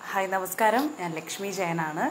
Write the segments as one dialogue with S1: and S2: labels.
S1: Hi നമസ്കാരം ഞാൻ ലക്ഷ്മി ജയനാണ്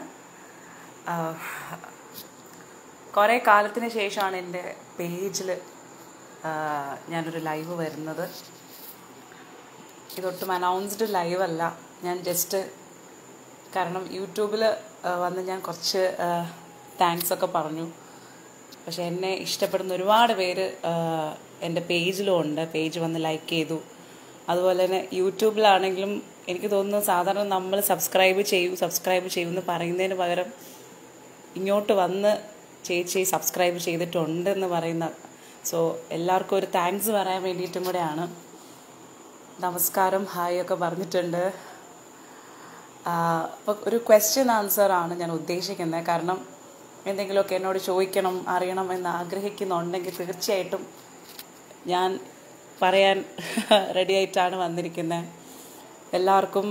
S1: കുറേ കാലത്തിന് ശേഷമാണ് എൻ്റെ പേജിൽ ഞാനൊരു ലൈവ് വരുന്നത് ഇതൊട്ടും അനൗൺസ്ഡ് ലൈവ് അല്ല ഞാൻ ജസ്റ്റ് കാരണം യൂട്യൂബിൽ വന്ന് ഞാൻ കുറച്ച് താങ്ക്സ് ഒക്കെ പറഞ്ഞു പക്ഷെ എന്നെ ഇഷ്ടപ്പെടുന്ന ഒരുപാട് പേര് എൻ്റെ പേജിലും ഉണ്ട് പേജ് വന്ന് ലൈക്ക് ചെയ്തു അതുപോലെ തന്നെ യൂട്യൂബിലാണെങ്കിലും എനിക്ക് തോന്നുന്നു സാധാരണ നമ്മൾ സബ്സ്ക്രൈബ് ചെയ്യൂ സബ്സ്ക്രൈബ് ചെയ്യൂ എന്ന് പറയുന്നതിന് പകരം ഇങ്ങോട്ട് വന്ന് ചേച്ചി സബ്സ്ക്രൈബ് ചെയ്തിട്ടുണ്ടെന്ന് പറയുന്ന സോ എല്ലാവർക്കും ഒരു താങ്ക്സ് പറയാൻ വേണ്ടിയിട്ടും കൂടെയാണ് നമസ്കാരം ഹായ് ഒക്കെ പറഞ്ഞിട്ടുണ്ട് അപ്പോൾ ഒരു ക്വസ്റ്റ്യൻ ആൻസർ ആണ് ഞാൻ ഉദ്ദേശിക്കുന്നത് കാരണം എന്തെങ്കിലുമൊക്കെ എന്നോട് ചോദിക്കണം അറിയണം എന്ന് ആഗ്രഹിക്കുന്നുണ്ടെങ്കിൽ തീർച്ചയായിട്ടും ഞാൻ പറയാൻ റെഡി ആയിട്ടാണ് വന്നിരിക്കുന്നത് എല്ലാവർക്കും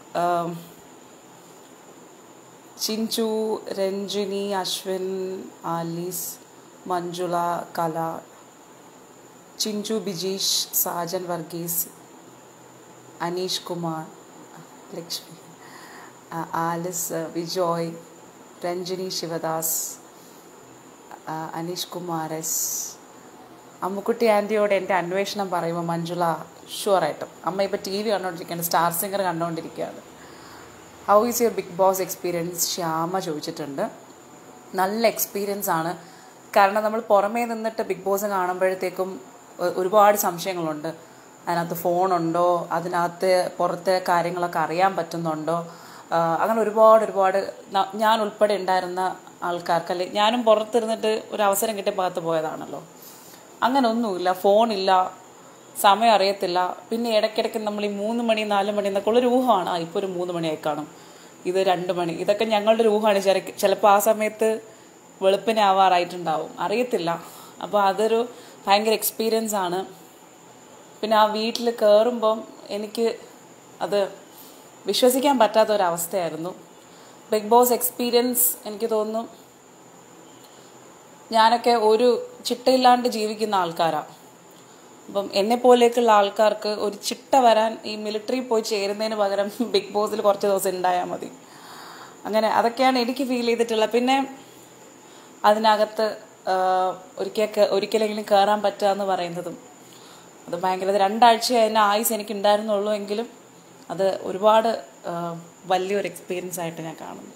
S1: Chinchu Ranjini Ashwin Alice Manjula Kala Chinchu Bijeesh Sajan Varghese Aneesh Kumar Lakshmi Alice Vijoy Ranjini Shivadas Aneesh Kumar S Ammukutty ആൻറ്റിയോട് എൻ്റെ അന്വേഷണം പറയുമ്പോൾ മഞ്ജുള ഷുവറായിട്ടും അമ്മ ഇപ്പോൾ ടി വി കണ്ടുകൊണ്ടിരിക്കുകയാണ് സ്റ്റാർ സിംഗർ കണ്ടുകൊണ്ടിരിക്കുകയാണ് how is your Bigg Boss experience Shyama ചോദിച്ചിട്ടുണ്ട് നല്ല എക്സ്പീരിയൻസ് ആണ് കാരണം നമ്മൾ പുറമേ നിന്നിട്ട് ബിഗ് ബോസ് കാണുമ്പോഴത്തേക്കും ഒരുപാട് സംശയങ്ങളുണ്ട് അതിനകത്ത് ഫോണുണ്ടോ അതിനകത്ത് പുറത്തെ കാര്യങ്ങളൊക്കെ അറിയാൻ പറ്റുന്നുണ്ടോ അങ്ങനെ ഒരുപാട് ഒരുപാട് ഞാൻ ഉൾപ്പെടെ ഉണ്ടായിരുന്ന ആൾക്കാർക്ക് അല്ലെ ഞാനും പുറത്തിരുന്നിട്ട് ഒരു അവസരം കിട്ടിയ ഭാഗത്ത് പോയതാണല്ലോ അങ്ങനെ ഒന്നുമില്ല ഫോണില്ല സമയം അറിയത്തില്ല പിന്നെ ഇടയ്ക്കിടയ്ക്ക് നമ്മൾ ഈ മൂന്ന് മണി നാല് മണി എന്നൊക്കെ ഉള്ളൊരു ഊഹമാണ് ആ ഇപ്പോൾ ഒരു മൂന്ന് മണിയായി കാണും ഇത് രണ്ട് മണി ഇതൊക്കെ ഞങ്ങളുടെ ഒരു ഊഹമാണ് ചിലപ്പോൾ ആ സമയത്ത് വെളുപ്പിനെ ആവാറായിട്ടുണ്ടാവും അറിയത്തില്ല അപ്പോൾ അതൊരു ഭയങ്കര എക്സ്പീരിയൻസ് ആണ് പിന്നെ ആ വീട്ടിൽ കയറുമ്പം എനിക്ക് അത് വിശ്വസിക്കാൻ പറ്റാത്ത ഒരവസ്ഥയായിരുന്നു ബിഗ് ബോസ് എക്സ്പീരിയൻസ് എനിക്ക് തോന്നുന്നു ഞാനൊക്കെ ഒരു ചിട്ടയില്ലാണ്ട് ജീവിക്കുന്ന ആൾക്കാരാണ് അപ്പം എന്നെ പോലെയൊക്കെയുള്ള ആൾക്കാർക്ക് ഒരു ചിട്ട വരാൻ ഈ മിലിറ്ററി പോയി ചേരുന്നതിന് പകരം ബിഗ് ബോസിൽ കുറച്ച് ദിവസം ഉണ്ടായാൽ മതി അങ്ങനെ അതൊക്കെയാണ് എനിക്ക് ഫീൽ ചെയ്തിട്ടുള്ളത് പിന്നെ അതിനകത്ത് ഒരിക്കൽ ഒരിക്കലെങ്കിലും കയറാൻ പറ്റുക എന്ന് പറയുന്നതും അത് ഭയങ്കര രണ്ടാഴ്ച അതിന് ആയുസ് എനിക്ക് ഉണ്ടായിരുന്നുള്ളൂ എങ്കിലും അത് ഒരുപാട് വലിയൊരു എക്സ്പീരിയൻസ് ആയിട്ട് ഞാൻ കാണുന്നു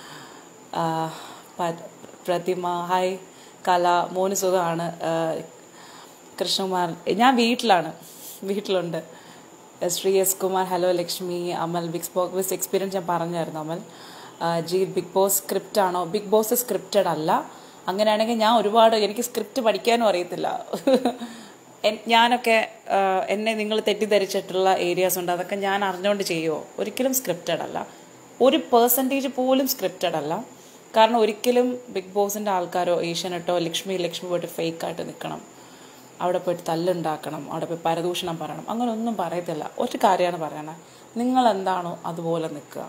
S1: പ്രതിമ ഹായ് കല മോന് സുഖമാണ് കൃഷ്ണകുമാർ ഞാൻ വീട്ടിലാണ് വീട്ടിലുണ്ട് Shri S Kumar hello Lakshmi Amal Bigg Boss experience ഞാൻ പറഞ്ഞായിരുന്നു Amal ji Bigg Boss script ആണോ ബിഗ് ബോസ് സ്ക്രിപ്റ്റഡ് അല്ല അങ്ങനെയാണെങ്കിൽ ഞാൻ ഒരുപാട് എനിക്ക് സ്ക്രിപ്റ്റ് പഠിക്കാനും അറിയത്തില്ല ഞാനൊക്കെ എന്നെ നിങ്ങൾ തെറ്റിദ്ധരിച്ചിട്ടുള്ള ഏരിയാസ് ഉണ്ട് അതൊക്കെ ഞാൻ അറിഞ്ഞുകൊണ്ട് ചെയ്യുമോ ഒരിക്കലും സ്ക്രിപ്റ്റഡ് അല്ല ഒരു പേഴ്സൻറ്റേജ് പോലും സ്ക്രിപ്റ്റഡ് അല്ല കാരണം ഒരിക്കലും ബിഗ് ബോസിൻ്റെ ആൾക്കാരോ ഏഷ്യനെട്ടോ ലക്ഷ്മി ലക്ഷ്മി പോയിട്ട് ഫേക്കായിട്ട് നിൽക്കണം അവിടെ പോയിട്ട് തല്ലുണ്ടാക്കണം അവിടെ പോയി പരദൂഷണം പറയണം അങ്ങനെ ഒന്നും പറയത്തില്ല ഒരു കാര്യമാണ് പറയണത് നിങ്ങൾ എന്താണോ അതുപോലെ നിൽക്കുക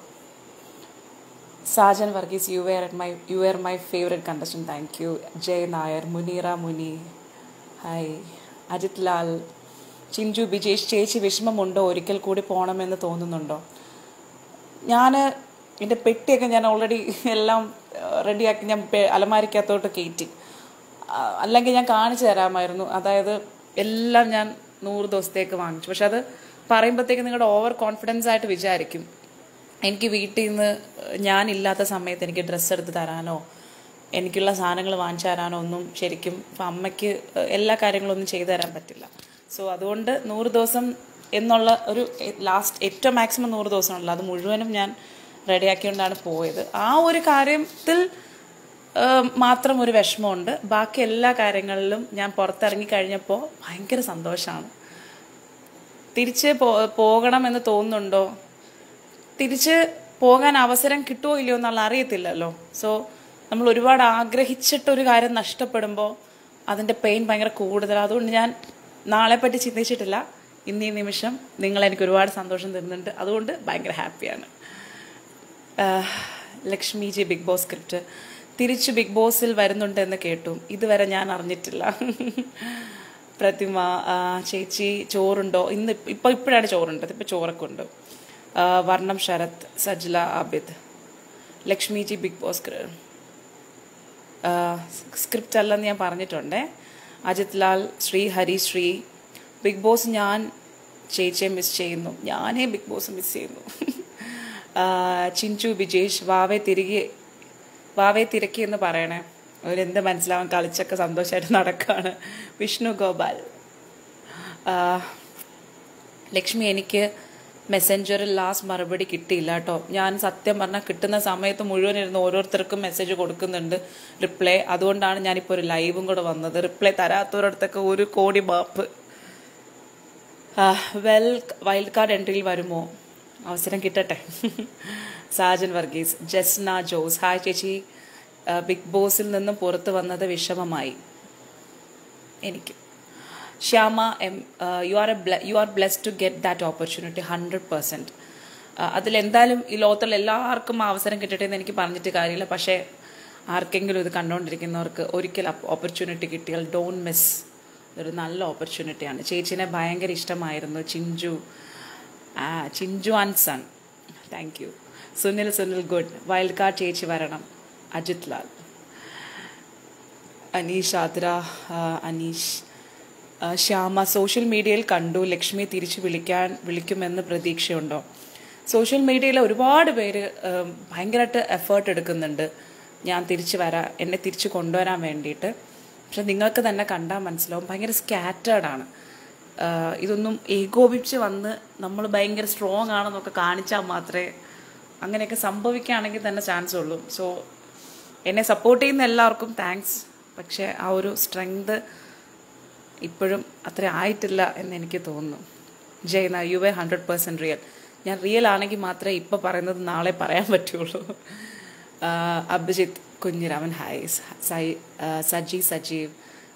S1: Sajan Varghese you were at my you are my favourite contestant thank you Jay Nair Munira Muni hi Ajith Lal Chinchu Bijesh ചേച്ചി വിഷമമുണ്ടോ ഒരിക്കൽ കൂടി പോകണമെന്ന് തോന്നുന്നുണ്ടോ ഞാൻ എൻ്റെ പെട്ടിയൊക്കെ ഞാൻ ഓൾറെഡി എല്ലാം റെഡിയാക്കി ഞാൻ അലമാരിക്കകത്തോട്ട് കയറ്റി അല്ലെങ്കിൽ ഞാൻ കാണിച്ചു തരാമായിരുന്നു അതായത് എല്ലാം ഞാൻ നൂറ് ദിവസത്തേക്ക് വാങ്ങിച്ചു പക്ഷെ അത് പറയുമ്പോഴത്തേക്ക് നിങ്ങളുടെ ഓവർ കോൺഫിഡൻസ് ആയിട്ട് വിചാരിക്കും എനിക്ക് വീട്ടിൽ നിന്ന് ഞാനില്ലാത്ത സമയത്ത് എനിക്ക് ഡ്രസ്സ് എടുത്ത് തരാനോ എനിക്കുള്ള സാധനങ്ങൾ വാങ്ങിച്ചു തരാനോ ഒന്നും ശരിക്കും ഇപ്പം അമ്മയ്ക്ക് എല്ലാ കാര്യങ്ങളൊന്നും ചെയ്തു തരാൻ പറ്റില്ല സോ അതുകൊണ്ട് നൂറ് ദിവസം എന്നുള്ള ഒരു ലാസ്റ്റ് ഏറ്റവും മാക്സിമം നൂറ് ദിവസമാണല്ലോ അത് മുഴുവനും ഞാൻ റെഡിയാക്കിക്കൊണ്ടാണ് പോയത് ആ ഒരു കാര്യത്തിൽ മാത്രം ഒരു വിഷമമുണ്ട് ബാക്കി എല്ലാ കാര്യങ്ങളിലും ഞാൻ പുറത്തിറങ്ങി കഴിഞ്ഞപ്പോൾ ഭയങ്കര സന്തോഷമാണ് തിരിച്ച് പോകണം എന്ന് തോന്നുന്നുണ്ടോ തിരിച്ച് പോകാൻ അവസരം കിട്ടുമോ ഇല്ലയോ എന്നുള്ള അറിയത്തില്ലല്ലോ സോ നമ്മൾ ഒരുപാട് ആഗ്രഹിച്ചിട്ടൊരു കാര്യം നഷ്ടപ്പെടുമ്പോൾ അതിൻ്റെ പെയിൻ ഭയങ്കര കൂടുതൽ അതുകൊണ്ട് ഞാൻ നാളെ പറ്റി ചിന്തിച്ചിട്ടില്ല ഇന്നീ നിമിഷം നിങ്ങൾ എനിക്ക് ഒരുപാട് സന്തോഷം തരുന്നുണ്ട് അതുകൊണ്ട് ഭയങ്കര ഹാപ്പിയാണ് Lakshmi ji Bigg Boss script തിരിച്ച് ബിഗ് ബോസിൽ വരുന്നുണ്ട് എന്ന് കേട്ടു ഇതുവരെ ഞാൻ അറിഞ്ഞിട്ടില്ല പ്രതിമ ആ, ചേച്ചി ചോറുണ്ടോ ഇന്ന് ഇപ്പം ഇപ്പോഴാണ് ചോറുണ്ടത് ഇപ്പം ചോറൊക്കെ ഉണ്ട് ആ, വർണ്ണം Sarath Sajla Abid Lakshmi ji Bigg Boss script അല്ലെന്ന് ഞാൻ പറഞ്ഞിട്ടുണ്ട് അജിത് ലാൽ ശ്രീ ഹരിശ്രീ ബിഗ് ബോസ് ഞാൻ ചേച്ചിയെ മിസ് ചെയ്യുന്നു ഞാനേ ബിഗ് ബോസ് മിസ് ചെയ്യുന്നു ആ, ചിഞ്ചു ബിജേഷ് വാവെ തിരികെ വാവെ തിരക്കി എന്ന് പറയണേ അവരെന്ത് മനസ്സിലാവാൻ കളിച്ചൊക്കെ സന്തോഷമായിട്ട് നടക്കുകയാണ് വിഷ്ണു ഗോപാൽ ആ, ലക്ഷ്മി എനിക്ക് മെസ്സഞ്ചറിൽ ലാസ്റ്റ് മറുപടി കിട്ടിയില്ല കേട്ടോ ഞാൻ സത്യം പറഞ്ഞാൽ കിട്ടുന്ന സമയത്ത് മുഴുവൻ ഇരുന്ന് ഓരോരുത്തർക്കും മെസ്സേജ് കൊടുക്കുന്നുണ്ട് റിപ്ലൈ അതുകൊണ്ടാണ് ഞാനിപ്പോൾ ഒരു ലൈവും കൂടെ വന്നത് റിപ്ലൈ തരാത്തവരടുത്തൊക്കെ ഒരു കോടി മാപ്പ് വെൽ വൈൽഡ് കാർഡ് എൻട്രിയിൽ വരുമോ അവസരം കിട്ടട്ടെ സാജൻ വർഗീസ് ജസ്ന ജോസ് ഹായ് ചേച്ചി ആ, ബിഗ് ബോസിൽ നിന്നും പുറത്തു വന്നത് വിഷമമായി എനിക്ക് Shyama um you are a you are blessed to get that opportunity hundred percent അതിലെന്തായാലും ഈ ലോകത്തുള്ള എല്ലാവർക്കും ആ അവസരം കിട്ടട്ടെ എന്ന് എനിക്ക് പറഞ്ഞിട്ട് കാര്യമില്ല പക്ഷേ ആർക്കെങ്കിലും ഇത് കണ്ടുകൊണ്ടിരിക്കുന്നവർക്ക് ഒരിക്കൽ ഓപ്പർച്യൂണിറ്റി കിട്ടിയാൽ ഡോണ്ട് മിസ് ഇതൊരു നല്ല ഓപ്പർച്യൂണിറ്റിയാണ് ചേച്ചിനെ ഭയങ്കര ഇഷ്ടമായിരുന്നു ചിഞ്ചു ആ, Chinchu and son thank you Sunil Sunil good wild card ചേച്ചി വരണം അജിത് ലാൽ അനീഷ് ആദ്ര ആ, അനീഷ് ആ, ശ്യാമ സോഷ്യൽ മീഡിയയിൽ കണ്ടു ലക്ഷ്മി തിരിച്ചു വിളിക്കാൻ വിളിക്കുമെന്ന് പ്രതീക്ഷയുണ്ടോ സോഷ്യൽ മീഡിയയിൽ ഒരുപാട് പേര് ഭയങ്കരമായിട്ട് എഫേർട്ട് എടുക്കുന്നുണ്ട് ഞാൻ തിരിച്ചു വരാൻ എന്നെ തിരിച്ചു കൊണ്ടുവരാൻ വേണ്ടിയിട്ട് പക്ഷെ നിങ്ങൾക്ക് തന്നെ കണ്ടാൽ മനസ്സിലാവും ഭയങ്കര സ്കാറ്റേർഡ് ആണ് ആ, ഇതൊന്നും ഏകോപിച്ച് വന്ന് നമ്മൾ ഭയങ്കര സ്ട്രോങ് ആണെന്നൊക്കെ കാണിച്ചാൽ മാത്രമേ അങ്ങനെയൊക്കെ സംഭവിക്കുകയാണെങ്കിൽ തന്നെ ചാൻസ് ഉള്ളൂ സോ എന്നെ സപ്പോർട്ട് ചെയ്യുന്ന എല്ലാവർക്കും താങ്ക്സ് പക്ഷേ ആ ഒരു സ്ട്രെങ്ത് ഇപ്പോഴും അത്ര ആയിട്ടില്ല എന്ന് എനിക്ക് തോന്നുന്നു Jaina you a hundred percent real ഞാൻ റിയൽ ആണെങ്കിൽ മാത്രമേ ഇപ്പോൾ പറയുന്നത് നാളെ പറയാൻ പറ്റുള്ളൂ ആ, അഭിജിത്ത് കുഞ്ഞിരാമൻ ഹായ് സൈ ആ, സജി സജീവ്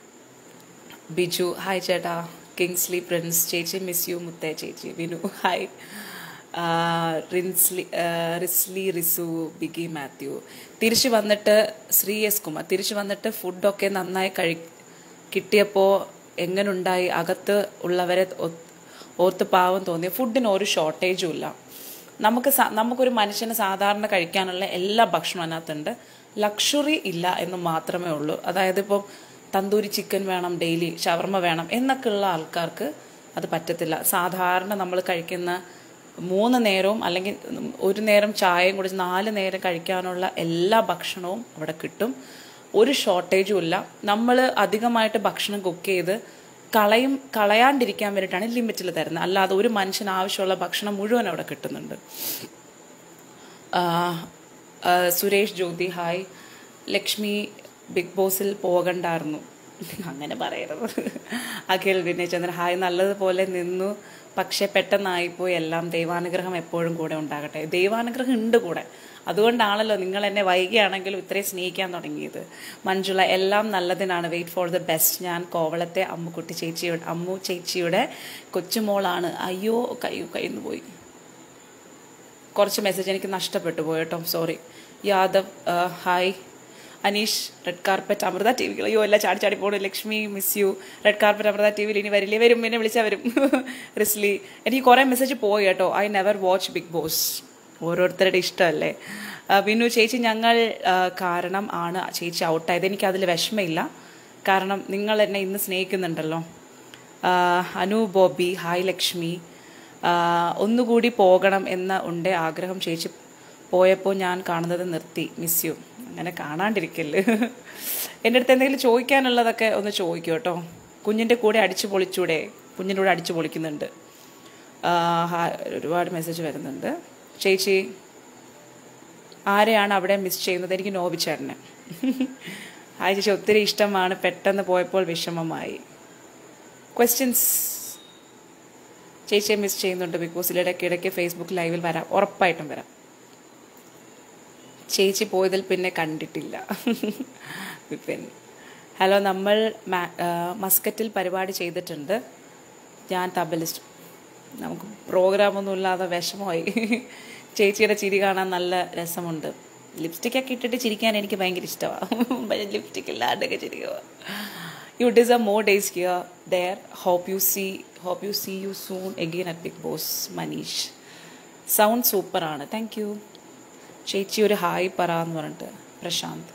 S1: ബിജു ഹായ് ചേട്ടാ കിങ്സ്ലി പ്രിൻസ് ചേച്ചി മിസ് യു മുത്തേ ചേച്ചി വിനു ഹായ് ആ, റിൻസ്ലി ആ, റിസ്ലി റിസു ബിഗി മാത്യു തിരിച്ചു വന്നിട്ട് ശ്രീ എസ് കുമാർ തിരിച്ചു വന്നിട്ട് ഫുഡൊക്കെ നന്നായി കഴി കിട്ടിയപ്പോൾ എങ്ങനുണ്ടായി അകത്ത് ഉള്ളവരെ ഒ- ഓർത്ത് പാവം തോന്നി ഫുഡിന് ഒരു ഷോർട്ടേജും ഇല്ല നമുക്ക് സ- നമുക്കൊരു മനുഷ്യന് സാധാരണ കഴിക്കാനുള്ള എല്ലാ ഭക്ഷണവും അതിനകത്തുണ്ട് ലക്ഷറി ഇല്ല എന്ന് മാത്രമേ ഉള്ളൂ അതായത് ഇപ്പം തന്തൂരി ചിക്കൻ വേണം ഡെയിലി ഷവർമ വേണം എന്നൊക്കെ ഉള്ള ആൾക്കാർക്ക് അത് പറ്റത്തില്ല സാധാരണ നമ്മൾ കഴിക്കുന്ന മൂന്ന് നേരവും അല്ലെങ്കിൽ ഒരു നേരം ചായയും കുടിച്ച് നാല് നേരം കഴിക്കാനുള്ള എല്ലാ ഭക്ഷണവും അവിടെ കിട്ടും ഒരു ഷോർട്ടേജും ഇല്ല നമ്മൾ അധികമായിട്ട് ഭക്ഷണം കുക്ക് ചെയ്ത് കളയും കളയാണ്ടിരിക്കാൻ വേണ്ടിയിട്ടാണ് ലിമിറ്റിൽ തരുന്നത് അല്ലാതെ ഒരു മനുഷ്യന് ആവശ്യമുള്ള ഭക്ഷണം മുഴുവൻ അവിടെ കിട്ടുന്നുണ്ട് ആ, ആ, സുരേഷ് ജ്യോതി ഹായ് ലക്ഷ്മി ബിഗ് ബോസിൽ പോകണ്ടായിരുന്നു അങ്ങനെ പറയരുത് അഖിൽ വിനയചന്ദ്രൻ ഹായ് നല്ലതുപോലെ നിന്നു പക്ഷെ പെട്ടെന്നായിപ്പോയി എല്ലാം ദൈവാനുഗ്രഹം എപ്പോഴും കൂടെ ഉണ്ടാകട്ടെ ദൈവാനുഗ്രഹം ഉണ്ട് കൂടെ അതുകൊണ്ടാണല്ലോ നിങ്ങൾ എന്നെ വൈകിയാണെങ്കിലും ഇത്രയും സ്നേഹിക്കാൻ തുടങ്ങിയത് മഞ്ജുള എല്ലാം നല്ലതിനാണ് വെയിറ്റ് ഫോർ ദ ബെസ്റ്റ് ഞാൻ കോവളത്തെ അമ്മുക്കുട്ടി ചേച്ചിയുടെ അമ്മു ചേച്ചിയുടെ കൊച്ചുമോളാണ് അയ്യോ കയ്യോ കയ്യിൽ പോയി കുറച്ച് മെസ്സേജ് എനിക്ക് നഷ്ടപ്പെട്ടു പോയി കേട്ടോ സോറി യാദവ് ആ, hi Aneesh red carpet Amrita TV അയ്യോ എല്ലാം ചാടി ചാടി പോണു Lakshmi miss you red carpet Amrita ടി വിയിൽ ഇനി വരില്ലേ വരും എന്നെ വിളിച്ചാൽ വരും റിസ്ലി എനിക്ക് കുറേ മെസ്സേജ് പോയി കേട്ടോ I never watch Bigg Boss ഓരോരുത്തരുടെ ഇഷ്ടമല്ലേ ആ, വിനു ചേച്ചി ഞങ്ങൾ ആ, കാരണം ആണ് ചേച്ചി ഔട്ടായത് എനിക്ക് അതിൽ വിഷമമില്ല കാരണം നിങ്ങൾ എന്നെ ഇന്ന് സ്നേഹിക്കുന്നുണ്ടല്ലോ ആ, അനു ബോബി ഹായ് ലക്ഷ്മി ആ, ഒന്നുകൂടി പോകണം എന്ന ഉണ്ട് ആഗ്രഹം ചേച്ചി പോയപ്പോൾ ഞാൻ കാണുന്നത് നിർത്തി മിസ് യു അങ്ങനെ കാണാണ്ടിരിക്കല് എൻ്റെ അടുത്ത് എന്തെങ്കിലും ചോദിക്കാനുള്ളതൊക്കെ ഒന്ന് ചോദിക്കൂ കേട്ടോ കുഞ്ഞിൻ്റെ കൂടെ അടിച്ചു പൊളിച്ചൂടെ കുഞ്ഞിൻ്റെ കൂടെ അടിച്ചു പൊളിക്കുന്നുണ്ട് ആ, ഹാ- ഒരുപാട് മെസ്സേജ് വരുന്നുണ്ട് ചേച്ചി ആരെയാണ് അവിടെ മിസ് ചെയ്യുന്നത് എനിക്ക് നോബിച്ചേട്ടനെ ഹായ് ചേച്ചി ഒത്തിരി ഇഷ്ടമാണ് പെട്ടെന്ന് പോയപ്പോൾ വിഷമമായി ക്വസ്റ്റ്യൻസ് ചേച്ചിയെ മിസ് ചെയ്യുന്നുണ്ട് ബിഗ് ബോസിൽ ഇടയ്ക്കിടയ്ക്ക് ഫേസ്ബുക്ക് ലൈവിൽ വരാം ഉറപ്പായിട്ടും വരാം ചേച്ചി പോയതിൽ പിന്നെ കണ്ടിട്ടില്ല വിപിൻ ഹലോ നമ്മൾ മാ- ആ, മസ്കറ്റിൽ പരിപാടി ചെയ്തിട്ടുണ്ട് ഞാൻ തബലിസ്റ്റ് നമുക്ക് പ്രോഗ്രാമൊന്നും ഇല്ലാതെ വിഷമമായി ചേച്ചിയുടെ ചിരി കാണാൻ നല്ല രസമുണ്ട് ലിപ്സ്റ്റിക്കൊക്കെ ഇട്ടിട്ട് ചിരിക്കാൻ എനിക്ക് ഭയങ്കര ഇഷ്ടമാണ് ലിപ്സ്റ്റിക് ഇല്ലാണ്ടൊക്കെ ചിരിക്കുക you deserve more days here there hope you see hope you see you soon again at Bigg Boss Maneesh sound സൂപ്പറാണ് താങ്ക് യു ചേച്ചി ഒരു ഹായ് പറ എന്ന് പറഞ്ഞിട്ട് പ്രശാന്ത്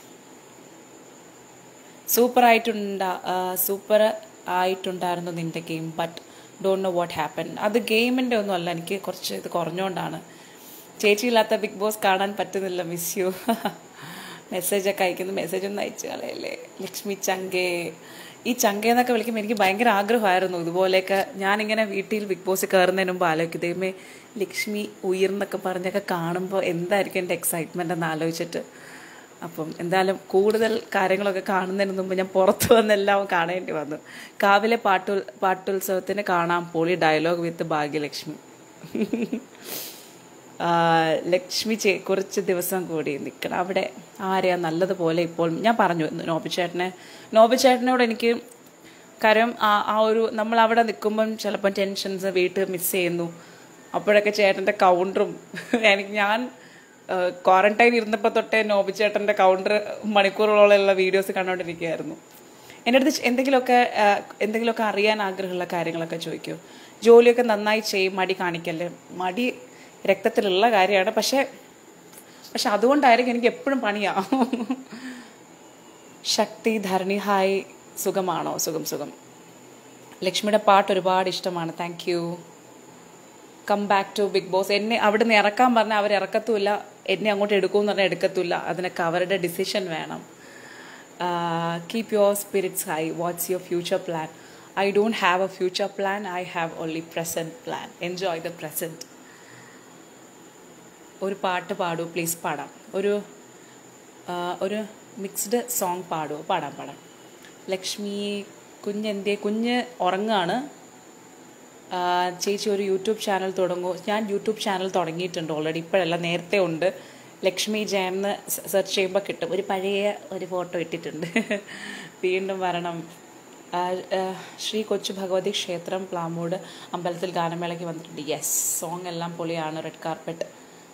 S1: സൂപ്പർ ആയിട്ടുണ്ടാ സൂപ്പർ ആയിട്ടുണ്ടായിരുന്നു നിന്റെ game but don't know what happen അത് ഗെയിമിൻ്റെ ഒന്നും അല്ല എനിക്ക് കുറച്ച് ഇത് കുറഞ്ഞുകൊണ്ടാണ് ചേച്ചി ഇല്ലാത്ത ബിഗ് ബോസ് കാണാൻ പറ്റുന്നില്ല മിസ് യു മെസ്സേജൊക്കെ അയക്കുന്നു മെസ്സേജ് ഒന്നും അയച്ചു കളയല്ലേ ലക്ഷ്മി ചങ്കേ ഈ ചങ്കേ എന്നൊക്കെ വിളിക്കുമ്പോൾ എനിക്ക് ഭയങ്കര ആഗ്രഹമായിരുന്നു ഇതുപോലെയൊക്കെ ഞാനിങ്ങനെ വീട്ടിൽ ബിഗ് ബോസ് കയറുന്നതിന് മുമ്പ് ആലോചിക്കും ദൈവമേ ലക്ഷ്മി ഉയർന്നൊക്കെ പറഞ്ഞൊക്കെ കാണുമ്പോൾ എന്തായിരിക്കും എൻ്റെ എക്സൈറ്റ്മെൻ്റ് എന്ന് ആലോചിച്ചിട്ട് അപ്പം എന്തായാലും കൂടുതൽ കാര്യങ്ങളൊക്കെ കാണുന്നതിന് മുമ്പ് ഞാൻ പുറത്ത് വന്നെല്ലാം കാണേണ്ടി വന്നു കാവിലെ പാട്ടു പാട്ടുത്സവത്തിന് കാണാം പൊളി ഡയലോഗ് വിത്ത് ഭാഗ്യലക്ഷ്മി ആ, ലക്ഷ്മി ചേ കുറച്ച് ദിവസം കൂടി നിൽക്കണം അവിടെ ആരെയാ നല്ലതുപോലെ ഇപ്പോൾ ഞാൻ പറഞ്ഞു നോബിച്ചേട്ടനെ നോബിച്ചേട്ടനോട് എനിക്ക് കാര്യം ആ ആ ഒരു നമ്മൾ അവിടെ നിൽക്കുമ്പം ചിലപ്പം ടെൻഷൻസ് വീട്ടിൽ മിസ് ചെയ്യുന്നു അപ്പോഴൊക്കെ ചേട്ടൻ്റെ കൗണ്ടറും എനിക്ക് ഞാൻ ക്വാറന്റൈൻ ഇരുന്നപ്പോൾ തൊട്ടേ നോബിച്ചേട്ടൻ്റെ കൗണ്ടർ മണിക്കൂറുകളോളമുള്ള വീഡിയോസ് കണ്ടുകൊണ്ടിരിക്കുകയായിരുന്നു എൻ്റെ അടുത്ത് എന്തെങ്കിലുമൊക്കെ ആ, എന്തെങ്കിലുമൊക്കെ അറിയാൻ ആഗ്രഹമുള്ള കാര്യങ്ങളൊക്കെ ചോദിക്കൂ ജോലിയൊക്കെ നന്നായി ചെയ്യും മടി കാണിക്കല്ലേ മടി രക്തത്തിലുള്ള കാര്യമാണ് പക്ഷേ പക്ഷെ അതുകൊണ്ടായിരിക്കും എനിക്ക് എപ്പോഴും പണിയാ ശക്തി ധരണി ഹായ് സുഖമാണോ സുഖം സുഖം ലക്ഷ്മിയുടെ പാട്ട് ഒരുപാട് ഇഷ്ടമാണ് thank you come back to Bigg Boss എന്നെ അവിടെ നിന്ന് ഇറക്കാൻ പറഞ്ഞാൽ അവർ ഇറക്കത്തുമില്ല എന്നെ അങ്ങോട്ട് എടുക്കുമെന്ന് പറഞ്ഞാൽ എടുക്കത്തില്ല അതിനൊക്കെ അവരുടെ ഡിസിഷൻ വേണം keep your spirits high what's your future plan I don't have a future plan I have only present plan enjoy the present ഒരു പാട്ട് പാടൂ പ്ലീസ് പാടാം ഒരു ആ, ഒരു മിക്സ്ഡ് സോങ് പാടുമോ പാടാം പാടാം ലക്ഷ്മി കുഞ്ഞെന്തേ കുഞ്ഞ് ഉറങ്ങാണ് ആ, ചേച്ചി ഒരു യൂട്യൂബ് ചാനൽ തുടങ്ങൂ ഞാൻ യൂട്യൂബ് ചാനൽ തുടങ്ങിയിട്ടുണ്ട് ഓൾറെഡി ഇപ്പോഴല്ല നേരത്തെ ഉണ്ട് ലക്ഷ്മി ജയൻ എന്ന് സെർച്ച് ചെയ്യുമ്പോൾ കിട്ടും ഒരു പഴയ ഒരു ഫോട്ടോ ഇട്ടിട്ടുണ്ട് വീണ്ടും വരണം ആ, ആ, ശ്രീ കൊച്ചു ഭഗവതി ക്ഷേത്രം പ്ലാമൂട് അമ്പലത്തിൽ ഗാനമേളയ്ക്ക് വന്നിട്ടുണ്ട് യെസ് സോങ് എല്ലാം പൊളിയാണ് റെഡ് കാർപ്പറ്റ്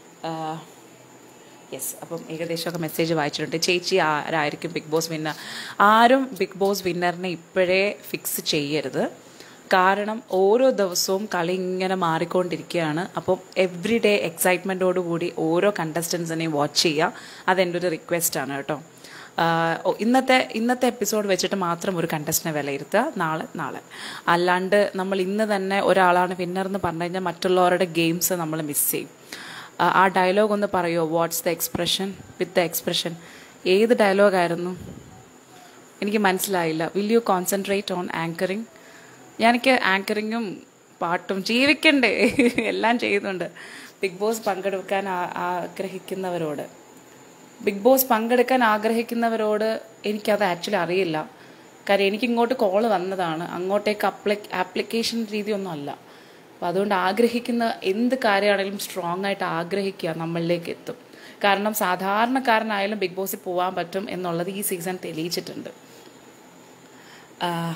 S1: യെസ് അപ്പം ഏകദേശമൊക്കെ മെസ്സേജ് വായിച്ചിട്ടുണ്ട് ചേച്ചി ആരായിരിക്കും ബിഗ് ബോസ് വിന്നർ ആരും ബിഗ് ബോസ് വിന്നറിനെ ഇപ്പോഴേ ഫിക്സ് ചെയ്യരുത് കാരണം ഓരോ ദിവസവും കളി ഇങ്ങനെ മാറിക്കൊണ്ടിരിക്കുകയാണ് അപ്പം എവ്രി ഡേ എക്സൈറ്റ്മെൻറ്റോടുകൂടി ഓരോ കണ്ടസ്റ്റൻസിനെയും വാച്ച് ചെയ്യുക അതെൻ്റെ ഒരു റിക്വസ്റ്റാണ് കേട്ടോ ആഹ് ഓ, ഇന്നത്തെ ഇന്നത്തെ എപ്പിസോഡ് വെച്ചിട്ട് മാത്രം ഒരു കണ്ടസ്റ്റിനെ വിലയിരുത്തുക നാളെ നാളെ അല്ലാണ്ട് നമ്മൾ ഇന്ന് തന്നെ ഒരാളാണ് വിന്നർ എന്ന് പറഞ്ഞു കഴിഞ്ഞാൽ മറ്റുള്ളവരുടെ ഗെയിംസ് നമ്മൾ മിസ് ചെയ്യും ആ, ആ ഡയലോഗ് ഒന്ന് പറയുമോ what's the expression with the expression ഏത് ഡയലോഗായിരുന്നു എനിക്ക് മനസ്സിലായില്ല will you concentrate on anchoring ഞാനെനിക്ക് ആങ്കറിങ്ങും പാട്ടും ജീവിക്കണ്ടേ എല്ലാം ചെയ്യുന്നുണ്ട് ബിഗ് ബോസ് പങ്കെടുക്കാൻ ആ- ആഗ്രഹിക്കുന്നവരോട് ബിഗ് ബോസ് പങ്കെടുക്കാൻ ആഗ്രഹിക്കുന്നവരോട് എനിക്കത് ആക്ച്വലി അറിയില്ല കാര്യം എനിക്ക് ഇങ്ങോട്ട് കോള് വന്നതാണ് അങ്ങോട്ടേക്ക് അപ്ലി ആപ്ലിക്കേഷൻ രീതിയൊന്നും അല്ല അപ്പം അതുകൊണ്ട് ആഗ്രഹിക്കുന്ന എന്ത് കാര്യമാണെങ്കിലും സ്ട്രോങ് ആയിട്ട് ആഗ്രഹിക്കുക നമ്മളിലേക്ക് എത്തും കാരണം സാധാരണക്കാരനായാലും ബിഗ് ബോസിൽ പോകാൻ പറ്റും എന്നുള്ളത് ഈ സീസൺ തെളിയിച്ചിട്ടുണ്ട് ആഹ്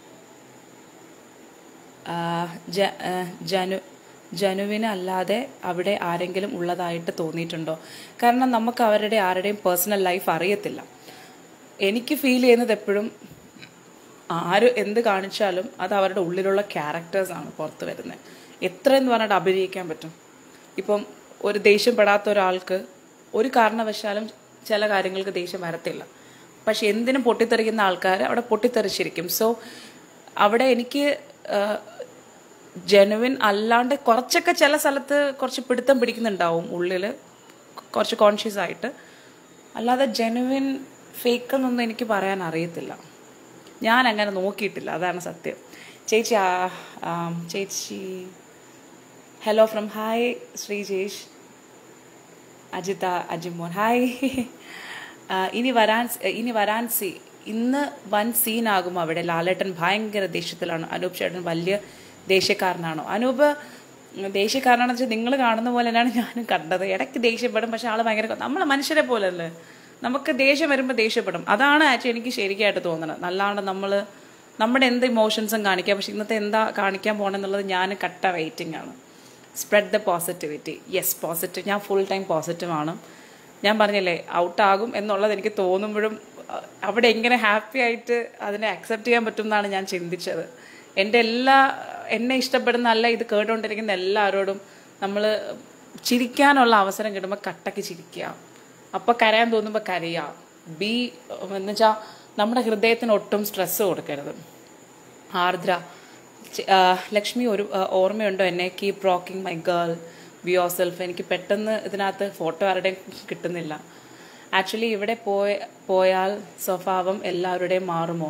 S1: ആഹ് ജ ആഹ് ജനു ജനുവിന് അല്ലാതെ അവിടെ ആരെങ്കിലും ഉള്ളതായിട്ട് തോന്നിയിട്ടുണ്ടോ കാരണം നമുക്ക് അവരുടെ ആരുടെയും പേഴ്സണൽ ലൈഫ് അറിയത്തില്ല എനിക്ക് ഫീൽ ചെയ്യുന്നത് എപ്പോഴും ആര് എന്ത് കാണിച്ചാലും അത് അവരുടെ ഉള്ളിലുള്ള ക്യാരക്ടേഴ്സാണ് പുറത്ത് വരുന്നത് എത്രയെന്ന് പറഞ്ഞിട്ട് അഭിനയിക്കാൻ പറ്റും ഇപ്പം ഒരു ദേഷ്യപ്പെടാത്ത ഒരാൾക്ക് ഒരു കാരണവശാലും ചില കാര്യങ്ങൾക്ക് ദേഷ്യം വരത്തില്ല പക്ഷെ എന്തിനും പൊട്ടിത്തെറിക്കുന്ന ആൾക്കാർ അവിടെ പൊട്ടിത്തെറിച്ചിരിക്കും സോ അവിടെ എനിക്ക് ജെനുവിൻ അല്ലാണ്ട് കുറച്ചൊക്കെ ചില സ്ഥലത്ത് കുറച്ച് പിടുത്തം പിടിക്കുന്നുണ്ടാവും ഉള്ളിൽ കുറച്ച് കോൺഷ്യസ് ആയിട്ട് അല്ലാതെ ജെനുവിൻ ഫേക്ക് എന്നൊന്നും എനിക്ക് പറയാൻ അറിയത്തില്ല ഞാൻ അങ്ങനെ നോക്കിയിട്ടില്ല അതാണ് സത്യം ചേച്ചി ആ- ആം, ചേച്ചി hello from hi Sreejesh Ajitha Ajimon hi ആ, ഇനി വരാൻ ഇനി വരാൻ സീ ഇന്ന് വൻ സീനാകും അവിടെ ലാലേട്ടൻ ഭയങ്കര ദേഷ്യത്തിലാണ് അനൂപ് ചേട്ടൻ വലിയ ദേഷ്യക്കാരനാണോ അനൂപ് ദേഷ്യക്കാരനാണെന്ന് വെച്ചാൽ നിങ്ങൾ കാണുന്ന പോലെ തന്നെയാണ് ഞാനും കണ്ടത് ഇടയ്ക്ക് ദേഷ്യപ്പെടും പക്ഷെ ആൾ ഭയങ്കര നമ്മളെ മനുഷ്യരെ പോലല്ലേ നമുക്ക് ദേഷ്യം വരുമ്പോൾ ദേഷ്യപ്പെടും അതാണ് ആക്ച്വലി എനിക്ക് ശരിക്കായിട്ട് തോന്നുന്നത് നല്ലാണ്ട് നമ്മൾ നമ്മുടെ എന്ത് ഇമോഷൻസും കാണിക്കാം പക്ഷെ ഇന്നത്തെ എന്താ കാണിക്കാൻ പോകണമെന്നുള്ളത് ഞാൻ കട്ട വെയിറ്റിംഗ് ആണ് spread the positivity yes positive ഞാൻ ഫുൾ ടൈം പോസിറ്റീവ് ആണ് ഞാൻ പറഞ്ഞില്ലേ ഔട്ടാകും എന്നുള്ളത് എനിക്ക് തോന്നുമ്പോഴും അഹ് അവിടെ എങ്ങനെ ഹാപ്പി ആയിട്ട് അതിനെ അക്സെപ്റ്റ് ചെയ്യാൻ പറ്റും എന്നാണ് ഞാൻ ചിന്തിച്ചത് എൻ്റെ എല്ലാ എന്നെ ഇഷ്ടപ്പെടുന്ന അല്ല ഇത് കേട്ടുകൊണ്ടിരിക്കുന്ന എല്ലാവരോടും നമ്മൾ ചിരിക്കാനുള്ള അവസരം കിട്ടുമ്പോൾ കട്ടക്ക് ചിരിക്കുക അപ്പോൾ കരയാൻ തോന്നുമ്പോൾ കരയുക ബി എന്ന് വെച്ചാൽ നമ്മുടെ ഹൃദയത്തിന് ഒട്ടും സ്ട്രെസ് കൊടുക്കരുത് ആർദ്ര ചെ- ആ, ലക്ഷ്മി ഒരു ആ, ഓർമ്മയുണ്ടോ എന്നെ keep rocking my girl be yourself എനിക്ക് പെട്ടെന്ന് ഇതിനകത്ത് ഫോട്ടോ ആരുടെയും കിട്ടുന്നില്ല ആക്ച്വലി ഇവിടെ പോയ പോയാൽ സ്വഭാവം എല്ലാവരുടെയും മാറുമോ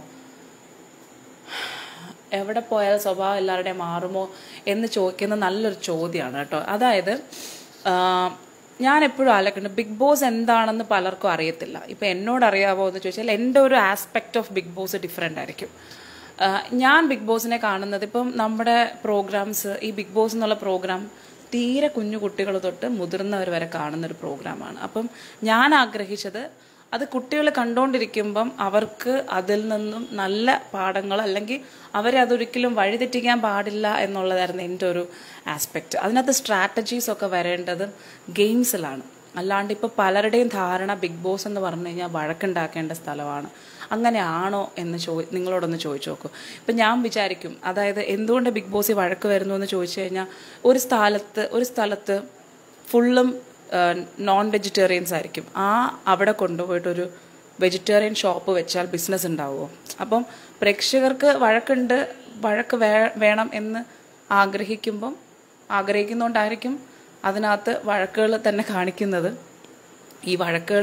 S1: എവിടെ പോയാൽ സ്വഭാവം എല്ലാവരുടെയും മാറുമോ എന്ന് ചോദിക്കുന്ന നല്ലൊരു ചോദ്യമാണ് കേട്ടോ അതായത് ആ, ഞാൻ എപ്പോഴും ആലോചിക്കുന്നുണ്ട് ബിഗ് ബോസ് എന്താണെന്ന് പലർക്കും അറിയത്തില്ല ഇപ്പം എന്നോട് അറിയാമോ എന്ന് ചോദിച്ചാൽ എൻ്റെ ഒരു aspect of Bigg Boss different ആയിരിക്കും ആ, ഞാൻ ബിഗ് ബോസിനെ കാണുന്നത് ഇപ്പം നമ്മുടെ പ്രോഗ്രാംസ് ഈ ബിഗ് ബോസ് എന്നുള്ള പ്രോഗ്രാം തീരെ കുഞ്ഞു കുട്ടികൾ തൊട്ട് മുതിർന്നവർ വരെ കാണുന്ന ഒരു പ്രോഗ്രാമാണ് അപ്പം ഞാൻ ആഗ്രഹിച്ചത് അത് കുട്ടികൾ കണ്ടുകൊണ്ടിരിക്കുമ്പം അവർക്ക് അതിൽ നിന്നും നല്ല പാഠങ്ങൾ അല്ലെങ്കിൽ അവരെ അതൊരിക്കലും വഴിതെറ്റിക്കാൻ പാടില്ല എന്നുള്ളതായിരുന്നു എൻ്റെ ഒരു ആസ്പെക്റ്റ് അതിനകത്ത് സ്ട്രാറ്റജീസ് ഒക്കെ വരേണ്ടത് ഗെയിംസിലാണ് അല്ലാണ്ട് ഇപ്പോൾ പലരുടെയും ധാരണ ബിഗ് ബോസ് എന്ന് പറഞ്ഞു കഴിഞ്ഞാൽ വഴക്കുണ്ടാക്കേണ്ട സ്ഥലമാണ് അങ്ങനെയാണോ എന്ന് ചോ നിങ്ങളോടൊന്ന് ചോദിച്ചു നോക്കൂ ഇപ്പം ഞാൻ വിചാരിക്കും അതായത് എന്തുകൊണ്ട് ബിഗ് ബോസിൽ വഴക്ക് വരുന്നു എന്ന് ചോദിച്ചു കഴിഞ്ഞാൽ ഒരു സ്ഥലത്ത് ഒരു സ്ഥലത്ത് ഫുള്ളും നോൺ വെജിറ്റേറിയൻസ് ആയിരിക്കും ആ അവിടെ കൊണ്ടുപോയിട്ടൊരു വെജിറ്റേറിയൻ ഷോപ്പ് വെച്ചാൽ ബിസിനസ് ഉണ്ടാവുമോ അപ്പം പ്രേക്ഷകർക്ക് വഴക്കുണ്ട് വഴക്ക് വേ വേണം എന്ന് ആഗ്രഹിക്കുമ്പം ആഗ്രഹിക്കുന്നതുകൊണ്ടായിരിക്കും അതിനകത്ത് വഴക്കുകൾ തന്നെ കാണിക്കുന്നത് ഈ വഴക്കുകൾ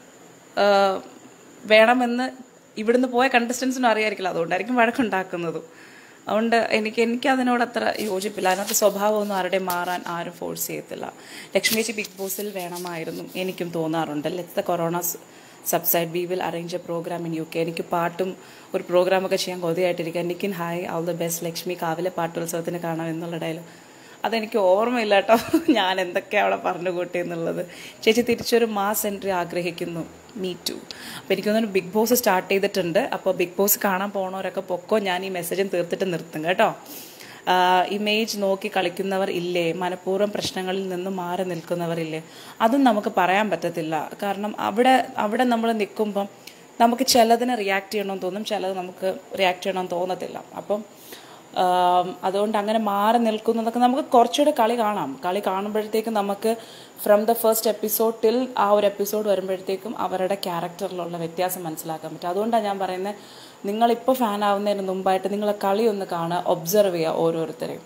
S1: വേണമെന്ന് ഇവിടുന്ന് പോയ കണ്ടസ്റ്റൻസിനും അറിയായിരിക്കില്ല അതുകൊണ്ടായിരിക്കും വഴക്കുണ്ടാക്കുന്നതും അതുകൊണ്ട് എനിക്ക് എനിക്ക് അതിനോട് അത്ര യോജിപ്പില്ല അതിനകത്ത് സ്വഭാവമൊന്നും ആരുടെയും മാറാൻ ആരും ഫോഴ്സ് ചെയ്യത്തില്ല ലക്ഷ്മി ചേച്ചി ബിഗ് ബോസിൽ വേണമായിരുന്നു എനിക്കും തോന്നാറുണ്ട് let's the corona subside we will arrange a program in UK എനിക്ക് പാട്ടും ഒരു പ്രോഗ്രാമൊക്കെ ചെയ്യാൻ കൊതിയായിട്ടിരിക്കുക എനിക്കിൻ hi all the best Lakshmi കാവിലെ പാട്ടുത്സവത്തിന് കാണാം എന്നുള്ള ഡയലോഗ് അതെനിക്ക് ഓർമ്മയില്ല കേട്ടോ ഞാൻ എന്തൊക്കെയാണ് അവിടെ പറഞ്ഞു കൂട്ടി എന്നുള്ളത് ചേച്ചി തിരിച്ചൊരു മാസ് എൻട്രി ആഗ്രഹിക്കുന്നു മീ ടു അപ്പോൾ എനിക്ക് തോന്നുന്നു ബിഗ് ബോസ് സ്റ്റാർട്ട് ചെയ്തിട്ടുണ്ട് അപ്പോൾ ബിഗ് ബോസ് കാണാൻ പോണവരൊക്കെ പൊക്കോ ഞാൻ ഈ മെസ്സേജും തീർത്തിട്ട് നിർത്തും കേട്ടോ ഇമേജ് നോക്കി കളിക്കുന്നവർ ഇല്ലേ മനഃപൂർവ്വം പ്രശ്നങ്ങളിൽ നിന്ന് മാറി നിൽക്കുന്നവർ ഇല്ലേ അതും നമുക്ക് പറയാൻ പറ്റത്തില്ല കാരണം അവിടെ അവിടെ നമ്മൾ നിൽക്കുമ്പം നമുക്ക് ചിലതിന് റിയാക്ട് ചെയ്യണമെന്ന് തോന്നും ചിലത് നമുക്ക് റിയാക്ട് ചെയ്യണമെന്ന് തോന്നത്തില്ല അപ്പം ആം, അതുകൊണ്ട് അങ്ങനെ മാറി നിൽക്കുന്നതൊക്കെ നമുക്ക് കുറച്ചുകൂടെ കളി കാണാം കളി കാണുമ്പോഴത്തേക്കും നമുക്ക് from the first episode till ആ ഒരു എപ്പിസോഡ് വരുമ്പോഴത്തേക്കും അവരുടെ ക്യാരക്ടറിലുള്ള വ്യത്യാസം മനസ്സിലാക്കാൻ പറ്റും അതുകൊണ്ടാണ് ഞാൻ പറയുന്നത് നിങ്ങളിപ്പോൾ ഫാൻ ആവുന്നതിന് മുമ്പായിട്ട് നിങ്ങൾ കളി ഒന്ന് കാണുക ഒബ്സർവ് ചെയ്യുക ഓരോരുത്തരെയും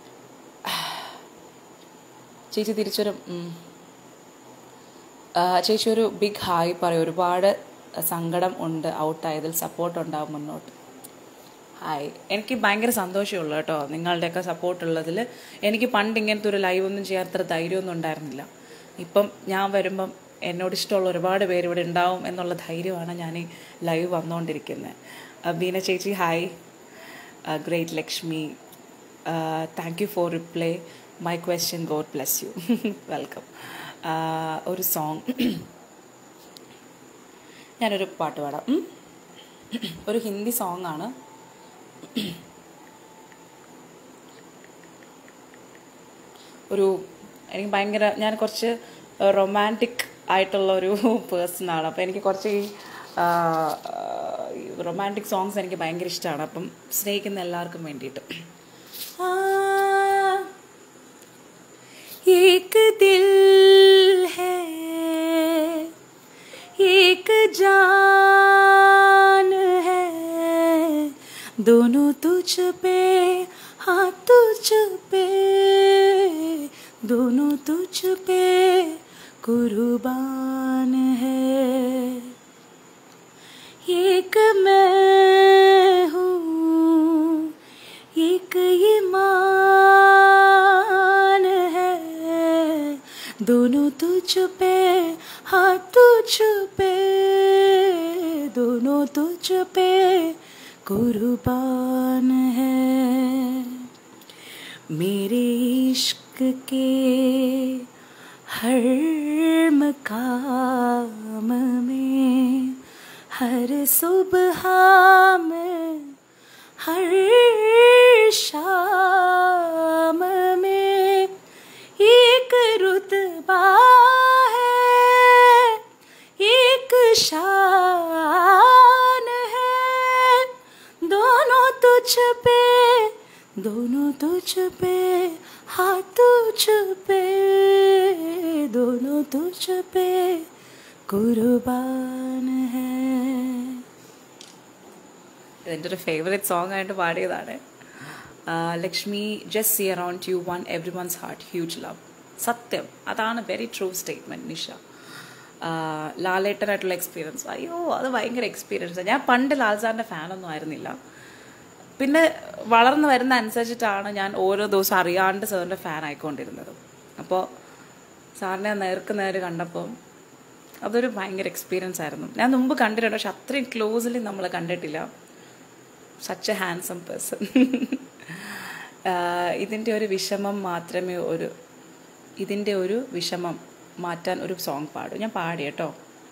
S1: ചേച്ചി തിരിച്ചൊരു ഉം. ആ, ചേച്ചി ഒരു ബിഗ് ഹായ് പറയും ഒരുപാട് സങ്കടം ഉണ്ട് ഔട്ടായതിൽ സപ്പോർട്ട് ഉണ്ടാവും മുന്നോട്ട് ഹായ് എനിക്ക് ഭയങ്കര സന്തോഷമുള്ളൂ കേട്ടോ നിങ്ങളുടെയൊക്കെ സപ്പോർട്ട് ഉള്ളതിൽ എനിക്ക് പണ്ട് ഇങ്ങനത്തെ ഒരു ലൈവ് ഒന്നും ചെയ്യാൻ അത്ര ധൈര്യമൊന്നും ഉണ്ടായിരുന്നില്ല ഇപ്പം ഞാൻ വരുമ്പം എന്നോട് ഇഷ്ടമുള്ള ഒരുപാട് പേര് ഇവിടെ ഉണ്ടാവും എന്നുള്ള ധൈര്യമാണ് ഞാൻ ഈ ലൈവ് വന്നുകൊണ്ടിരിക്കുന്നത് ബീന ചേച്ചി hi great Lakshmi thank you for reply my question God bless you welcome ഒരു സോങ് ഞാനൊരു പാട്ട് പാടാം ഉം? ഒരു ഹിന്ദി സോങ് ആണ് ഒരു എനിക്ക് ഭയങ്കര ഞാൻ കുറച്ച് റൊമാൻറ്റിക് ആയിട്ടുള്ള ഒരു പേഴ്സണാണ് അപ്പോൾ എനിക്ക് കുറച്ച് ഈ റൊമാൻറ്റിക് സോങ്സ് എനിക്ക് ഭയങ്കര ഇഷ്ടമാണ് അപ്പം സ്നേഹിക്കുന്ന എല്ലാവർക്കും വേണ്ടിയിട്ട് ആ, एक दिल है एक जान है दोनों तुझ पे हाँ तुझ पे दोनों तुझ पे कुर्बान है एक मैं हूँ एक ईमान है दोनों तुझ पे हाँ तुझ पे दोनों तुझ पे कुर्बान है मेरे इश्क के हर मकाम में हर सुबह में हर शाम में एक रुतबा है एक शान है दोनों तुझ पे दोनों तुझ पे हाँ तुझ पे दोनों तुझ पे കുർബാൻ ഹേ ഇതെൻ്റെ ഒരു ഫേവറേറ്റ് സോങ് ആയിട്ട് പാടിയതാണ് Lakshmi just see around you one everyone's heart huge love സത്യം അതാണ് വെരി ട്രൂ സ്റ്റേറ്റ്മെൻറ്റ് നിഷ ലാലേട്ടനായിട്ടുള്ള എക്സ്പീരിയൻസ് അയ്യോ അത് ഭയങ്കര എക്സ്പീരിയൻസ് ഞാൻ പണ്ട് ലാൽ സാറിൻ്റെ ഫാനൊന്നും ആയിരുന്നില്ല പിന്നെ വളർന്നു വരുന്ന അനുസരിച്ചിട്ടാണ് ഞാൻ ഓരോ ദിവസം അറിയാണ്ട് സാറിൻ്റെ ഫാൻ ആയിക്കൊണ്ടിരുന്നത് അപ്പോൾ സാറിനെ നേർക്ക് നേര് കണ്ടപ്പോൾ അതൊരു ഭയങ്കര എക്സ്പീരിയൻസ് ആയിരുന്നു ഞാൻ മുമ്പ് കണ്ടിട്ടുണ്ട് പക്ഷെ അത്രയും ക്ലോസ്ലി നമ്മൾ കണ്ടിട്ടില്ല സച്ച് എ ഹാൻസം പേഴ്സൺ ഇതിൻ്റെ ഒരു വിഷമം മാത്രമേ ഒരു ഇതിൻ്റെ ഒരു വിഷമം മാറ്റാൻ ഒരു സോങ് പാടും ഞാൻ പാടി കേട്ടോ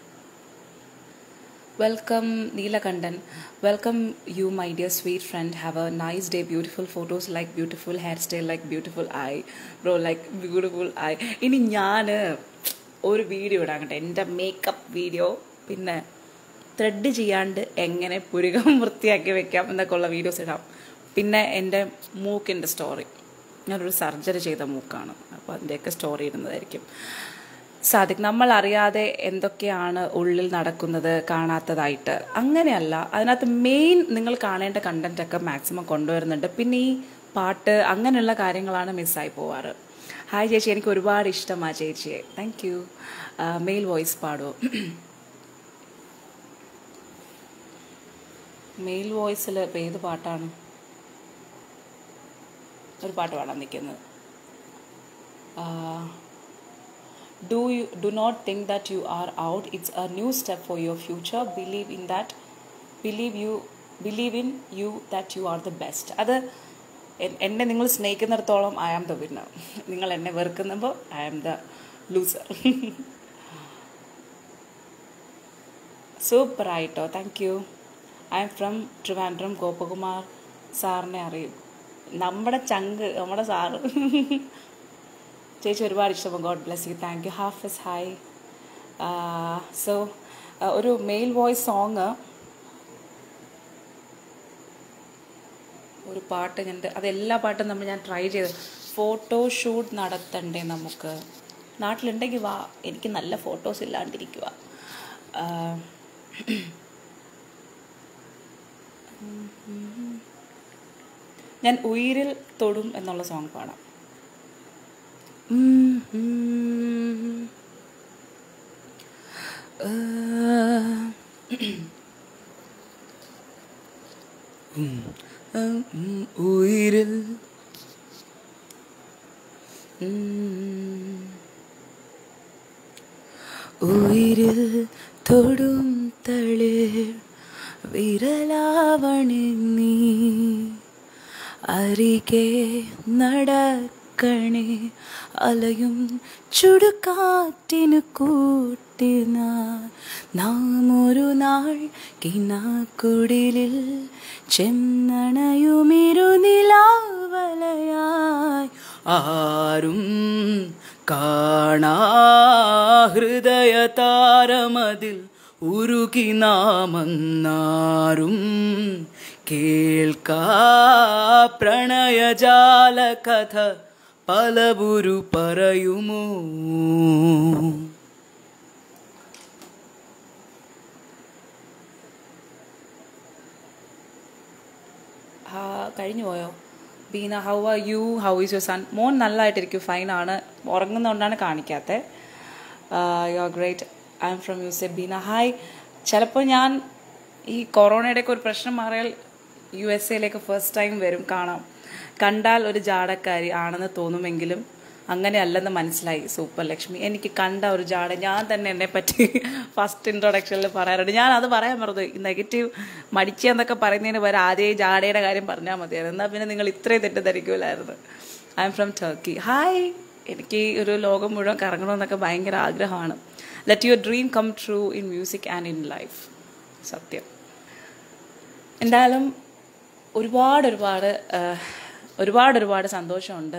S1: welcome Neelakandan welcome you my dear sweet friend have a nice day beautiful photos like beautiful hairstyle like beautiful eyebrow like beautiful eye ഇനി ഞാൻ ഒരു വീഡിയോ ഇടാം കേട്ടോ എൻ്റെ മേക്കപ്പ് വീഡിയോ പിന്നെ ത്രെഡ് ചെയ്യാണ്ട് എങ്ങനെ പുരുകം വൃത്തിയാക്കി വെക്കാം എന്നൊക്കെ ഉള്ള വീഡിയോസ് ഇടാം പിന്നെ എൻ്റെ മൂക്കിൻ്റെ സ്റ്റോറി ഞാനൊരു സർജറി ചെയ്ത മൂക്കാണ് അപ്പോൾ അതിൻ്റെയൊക്കെ സ്റ്റോറി ഇടുന്നതായിരിക്കും സാധിക്കും നമ്മൾ അറിയാതെ എന്തൊക്കെയാണ് ഉള്ളിൽ നടക്കുന്നത് കാണാത്തതായിട്ട് അങ്ങനെയല്ല അതിനകത്ത് മെയിൻ നിങ്ങൾ കാണേണ്ട കണ്ടന്റ് ഒക്കെ മാക്സിമം കൊണ്ടുവരുന്നുണ്ട് പിന്നെ ഈ പാട്ട് അങ്ങനെയുള്ള കാര്യങ്ങളാണ് മിസ്സായി പോവാറ് ഹായ് ചേച്ചി എനിക്ക് ഒരുപാട് ഇഷ്ടമാണ് ചേച്ചിയെ താങ്ക് യു മെയിൽ വോയിസ് പാടുമോ മെയിൽ വോയിസിൽ ഇപ്പം ഏത് പാട്ടാണ് ഒരു പാട്ട് പാടാൻ നിൽക്കുന്നത് do you do not think that you are out it's a new step for your future believe in that believe you believe in you that you are the best അത് എന്നെ നിങ്ങൾ സ്നേഹിക്കുന്നിടത്തോളം ഐ ആം ദ വിന്നർ നിങ്ങൾ എന്നെ വെറുക്കുമ്പോൾ I am the loser സൂപ്പറായിട്ടോ thank you I'm from Trivandrum Gopakumar സാറിനെ അറിയും നമ്മുടെ ചങ്ക് നമ്മുടെ സാറ് ചേച്ചി ഒരുപാട് ഇഷ്ടമാണ് God bless you thank you Hafiz hi so ഒരു മെയിൽ വോയിസ് സോങ് ഒരു പാട്ട് ഞാൻ അതെല്ലാ പാട്ടും നമ്മൾ ഞാൻ ട്രൈ ചെയ്ത് ഫോട്ടോഷൂട്ട് നടത്തണ്ടേ നമുക്ക് നാട്ടിലുണ്ടെങ്കിൽ വാ എനിക്ക് നല്ല ഫോട്ടോസ് ഇല്ലാണ്ടിരിക്കുക ഞാൻ ഉയിരിൽ തൊടും എന്നുള്ള സോങ് പാടാം ഉയിരിൽ ഉയിരിൽ തൊടും തളിർ വിരലാവണി നീ അരികെ നടക്കണേ അലയും ചുടുകാറ്റിന് കൂട്ടിന നാം ഒരു നാൾ കിനാക്കുടിലിൽ ചെന്നണയുമിരുനിലാവലയായി ആരും കാണാ ഹൃദയ താരമതിൽ ഉരുകി നാമന്നാരും കേൾക്കാ പ്രണയജാല കഥ പലവുരു പറയുമോ കഴിഞ്ഞു പോയോ Beena how are you how is your son മോൻ നല്ലതായിട്ടിരിക്കും ഫൈനാണ് ഉറങ്ങുന്നതുകൊണ്ടാണ് കാണിക്കാത്തത് you are great I'm from US Beena hi ചിലപ്പോൾ ഞാൻ ഈ കൊറോണയുടെയൊക്കെ ഒരു പ്രശ്നം മാറിയാൽ യു എസ് എയിലേക്ക് ഫസ്റ്റ് ടൈം വരും കാണാം കണ്ടാൽ ഒരു ജാടക്കാരി ആണെന്ന് തോന്നുമെങ്കിലും അങ്ങനെയല്ലെന്ന് മനസ്സിലായി സൂപ്പർ ലക്ഷ്മി എനിക്ക് കണ്ട ഒരു ജാട ഞാൻ തന്നെ എന്നെ പറ്റി ഫസ്റ്റ് ഇൻട്രൊഡക്ഷനിൽ പറയാറുണ്ട് ഞാൻ അത് പറയാൻ മറന്നു നെഗറ്റീവ് മടിച്ചെന്നൊക്കെ പറയുന്നതിന് പകരം ആദ്യം ജാടയുടെ കാര്യം പറഞ്ഞാൽ മതിയായിരുന്നു എന്നാൽ പിന്നെ നിങ്ങൾ ഇത്രയും തെറ്റിദ്ധരിക്കൂലായിരുന്നു I'm from Turkey hi എനിക്ക് ഒരു ലോകം മുഴുവൻ കറങ്ങണമെന്നൊക്കെ ഭയങ്കര ആഗ്രഹമാണ് let your dream come true in music and in life സത്യം എന്തായാലും ഒരുപാട് ഒരുപാട് ഒരുപാട് ഒരുപാട് സന്തോഷമുണ്ട്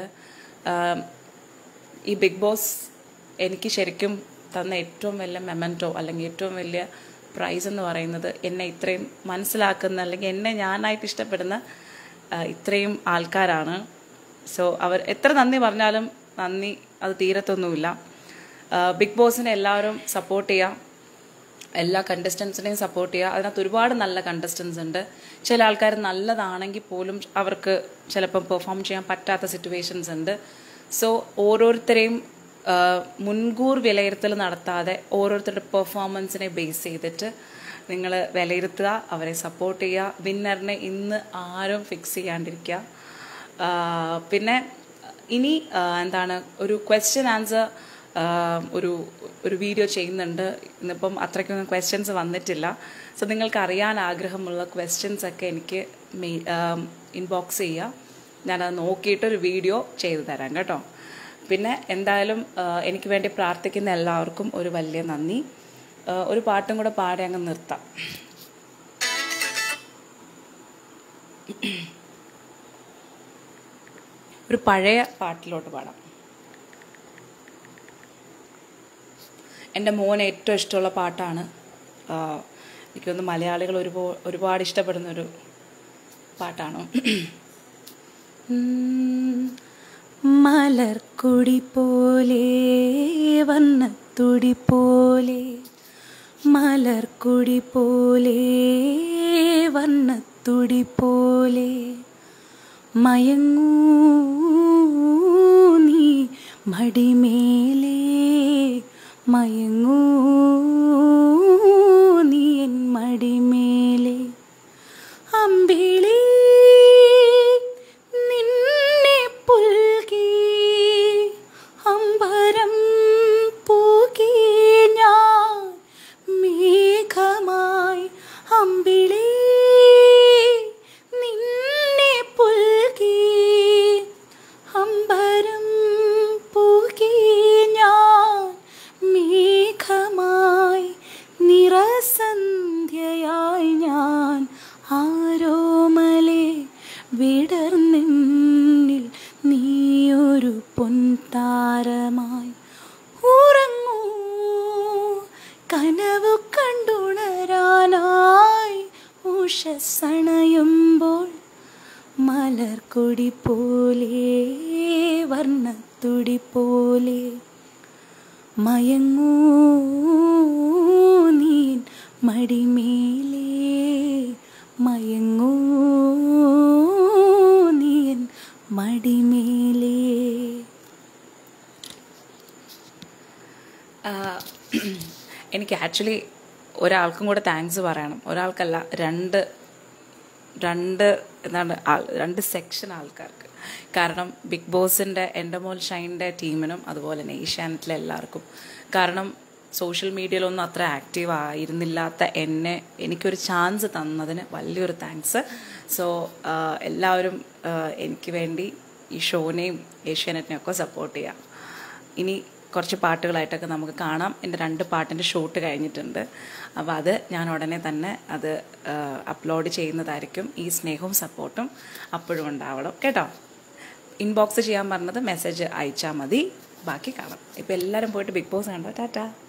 S1: ഈ ബിഗ് ബോസ് എനിക്ക് ശരിക്കും തന്ന ഏറ്റവും വലിയ മെമൻറ്റോ അല്ലെങ്കിൽ ഏറ്റവും വലിയ പ്രൈസ് എന്ന് പറയുന്നത് എന്നെ ഇത്രയും മനസ്സിലാക്കുന്ന അല്ലെങ്കിൽ എന്നെ ഞാനായിട്ട് ഇഷ്ടപ്പെടുന്ന ഇത്രയും ആൾക്കാരാണ് സോ അവർ എത്ര നന്ദി പറഞ്ഞാലും നന്ദി അത് തീരത്തൊന്നുമില്ല ബിഗ് ബോസിനെ എല്ലാവരും സപ്പോർട്ട് ചെയ്യാം എല്ലാ കണ്ടസ്റ്റൻസിനെയും സപ്പോർട്ട് ചെയ്യുക അതിനകത്ത് ഒരുപാട് നല്ല കണ്ടസ്റ്റൻസ് ഉണ്ട് ചില ആൾക്കാർ നല്ലതാണെങ്കിൽ പോലും അവർക്ക് ചിലപ്പം പെർഫോം ചെയ്യാൻ പറ്റാത്ത സിറ്റുവേഷൻസ് ഉണ്ട് സോ ഓരോരുത്തരെയും ആ, മുൻകൂർ വിലയിരുത്തൽ നടത്താതെ ഓരോരുത്തരുടെ പെർഫോമൻസിനെ ബേസ് ചെയ്തിട്ട് നിങ്ങൾ വിലയിരുത്തുക അവരെ സപ്പോർട്ട് ചെയ്യുക വിന്നറിനെ ഇന്ന് ആരും ഫിക്സ് ചെയ്യാണ്ടിരിക്കുക ആ, പിന്നെ ഇനി ആ, എന്താണ് ഒരു ക്വസ്റ്റ്യൻ ആൻസർ ഒരു ഒരു വീഡിയോ ചെയ്യുന്നുണ്ട് ഇന്നിപ്പം അത്രയ്ക്കൊന്നും ക്വസ്റ്റ്യൻസ് വന്നിട്ടില്ല സോ നിങ്ങൾക്ക് അറിയാൻ ആഗ്രഹമുള്ള ക്വസ്റ്റ്യൻസ് ഒക്കെ എനിക്ക് ഇൻബോക്സ് ചെയ്യുക ഞാനത് നോക്കിയിട്ട് ഒരു വീഡിയോ ചെയ്തു തരാം കേട്ടോ പിന്നെ എന്തായാലും ആ, എനിക്ക് വേണ്ടി പ്രാർത്ഥിക്കുന്ന എല്ലാവർക്കും ഒരു വലിയ നന്ദി ആ, ഒരു പാട്ടും കൂടെ പാടി അങ്ങ് നിർത്താം ഒരു പഴയ പാട്ടിലോട്ട് പാടാം എൻ്റെ മോന് ഏറ്റവും ഇഷ്ടമുള്ള പാട്ടാണ് ആ, എനിക്കൊന്ന് മലയാളികൾ ഒരുപോ ഒരുപാട് ഇഷ്ടപ്പെടുന്ന ഒരു പാട്ടാണ് മലർക്കൊടി പോലെ വന്നത്തുടി പോലെ മലർക്കൊടി പോലെ വന്നത്തുടി പോലെ മയങ്ങൂ നീ മടിമേലേ മയങ്ങൂ നീ എൻ മടിമേലേ അമ്പിളി നിന്നെ പുൽകി അമ്പരം പൂകി ഞാൻ മേഘമായി അമ്പിളി നിന്നെ പുൽകി അമ്പരം പൂകി ഞാൻ മേഘമായി നിറസന്ധ്യയായി ഞാൻ ആരോമലെ വിടർന്നിൽ നീയൊരു പൊൻതാരമായി ഉറങ്ങൂ കനവു കണ്ടുണരാനായി ഉഷസണയുമ്പോൾ മലർക്കൊടി പോലെ വർണ്ണത്തുടി പോലെ മയങ്ങൂ നീ മടിമേലേ മയങ്ങൂ നീ മടിമേലേ എനിക്ക് ആക്ച്വലി ഒരാൾക്കും കൂടെ താങ്ക്സ് പറയണം ഒരാൾക്കല്ല രണ്ട് രണ്ട് എന്താണ് ആൾ രണ്ട് സെക്ഷൻ ആൾക്കാർക്ക് കാരണം ബിഗ് ബോസിൻ്റെ എൻ്റെ മോൾ ഷൈൻ്റെ ടീമിനും അതുപോലെ തന്നെ ഏഷ്യാനെറ്റിലെ എല്ലാവർക്കും കാരണം സോഷ്യൽ മീഡിയയിലൊന്നും അത്ര ആക്റ്റീവ് ആയിരുന്നില്ലാത്ത എന്നെ എനിക്കൊരു ചാൻസ് തന്നതിന് വലിയൊരു താങ്ക്സ് സോ എല്ലാവരും ആ, എനിക്ക് വേണ്ടി ഈ ഷോനെയും ഏഷ്യാനെറ്റിനെയും ഒക്കെ സപ്പോർട്ട് ചെയ്യാം ഇനി കുറച്ച് പാട്ടുകളായിട്ടൊക്കെ നമുക്ക് കാണാം എൻ്റെ രണ്ട് പാട്ടിൻ്റെ ഷൂട്ട് കഴിഞ്ഞിട്ടുണ്ട് അപ്പോൾ അത് ഞാൻ ഉടനെ തന്നെ അത് അപ്ലോഡ് ചെയ്യുന്നതായിരിക്കും ഈ സ്നേഹവും സപ്പോർട്ടും അപ്പോഴും ഉണ്ടാവണം കേട്ടോ ഇൻബോക്സ് ചെയ്യാൻ പറഞ്ഞത് മെസ്സേജ് അയച്ചാൽ മതി ബാക്കി കാണാം ഇപ്പോൾ എല്ലാവരും പോയിട്ട് ബിഗ് ബോസ് കണ്ടോ ടാറ്റാ